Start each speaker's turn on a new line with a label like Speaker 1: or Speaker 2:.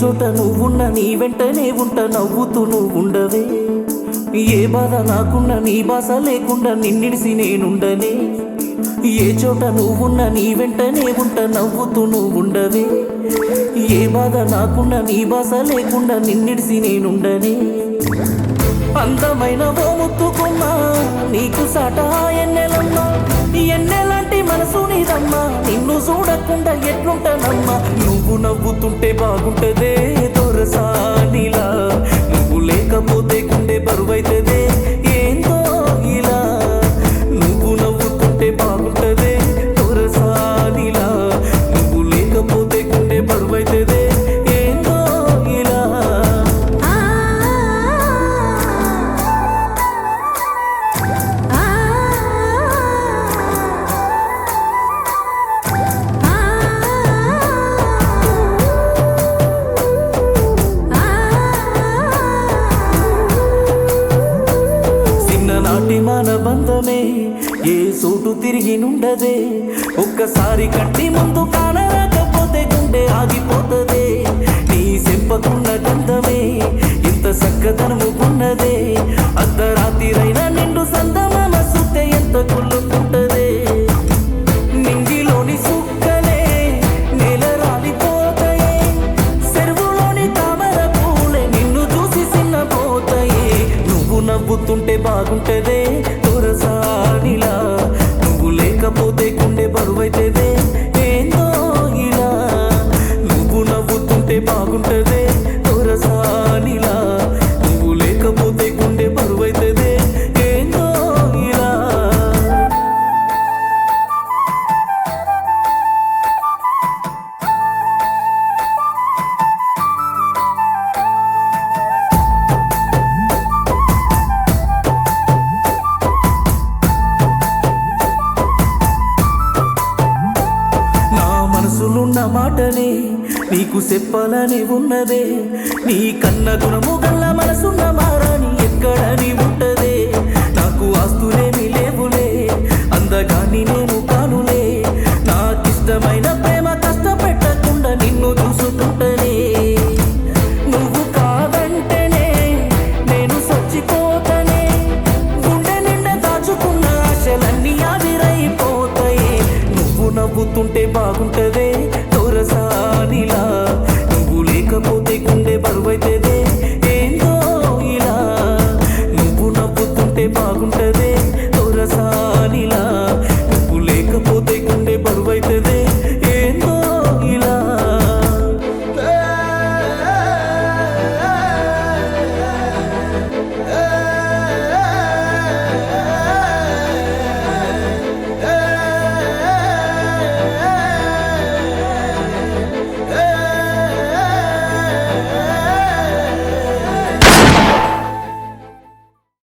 Speaker 1: చోట నువ్వున్న నీ వెంటనే ఉంట నవ్వుతూ నువ్వు ఉండవే ఏ బాధ నాకున్న నీ బాస లేకుండా నిన్నిడిసి నేనుండనే ఏ చోట నువ్వున్న నీ వెంటనే ఉంట నవ్వుతూ నువ్వు ఉండవే ఏ బాధ నాకున్న నీ బాస లేకుండా నిన్నిడిసి నేనుండనే అందమైన ఓ ముత్తుకుమ్మా నీకు సాట ఎన్నెలమ్మా ఎన్నెలాంటి మనసు నీదమ్మా నిన్ను చూడకుండా ఎట్లుంటానమ్మా నువ్వు నవ్వుతుంటే బాగుంటదే దొరసానిలా నువ్వు లేకపోతే గుండె బరువైతదే ఏందో ఇలా నువ్వు నవ్వుతుంటే బాగుంటదే దొరసానిలా నువ్వు లేకపోతే గుండె బరువైతదే ఏందో ఇలా
Speaker 2: ఆ ఆ
Speaker 1: చిన్ననాటి మన బంధమే ఏ సోటు తిరిగి నుండదే ఒక్కసారి కంటి ముందు కానరాకపోతే గుండె ఆగిపోతదే నీ సెంపకున్న గంధమే ఇంత చక్కదనము ఉన్నదే అర్ధరాత్రిరైనా నిండు సందమామ సుత్తే ఎంత కుళ్ళుకుంటదే నింగిలోని సుక్కలే నేల రాలిపోతాయే చెరువులోని తామర పూలే నిన్ను చూసి చిన్నపోతాయే నువ్వు నవ్వుతుంటే బాగుంటదే దొరసానిలా నువ్వు లేకపోతే గుండె బరువైతేదే ఏందో ఇలా నువ్వు నవ్వుతుంటే బాగుంటదే దొరసానిలా నువ్వు లేకపోతే గుండె బరువైతేదే ఏందో ఇలా నా మనసులున్న మాటనే నీకు చెప్పాలని ఉన్నదే నీ కన్న గుణము గల్ల మనసున్న మారాని ఎక్కడ నీవు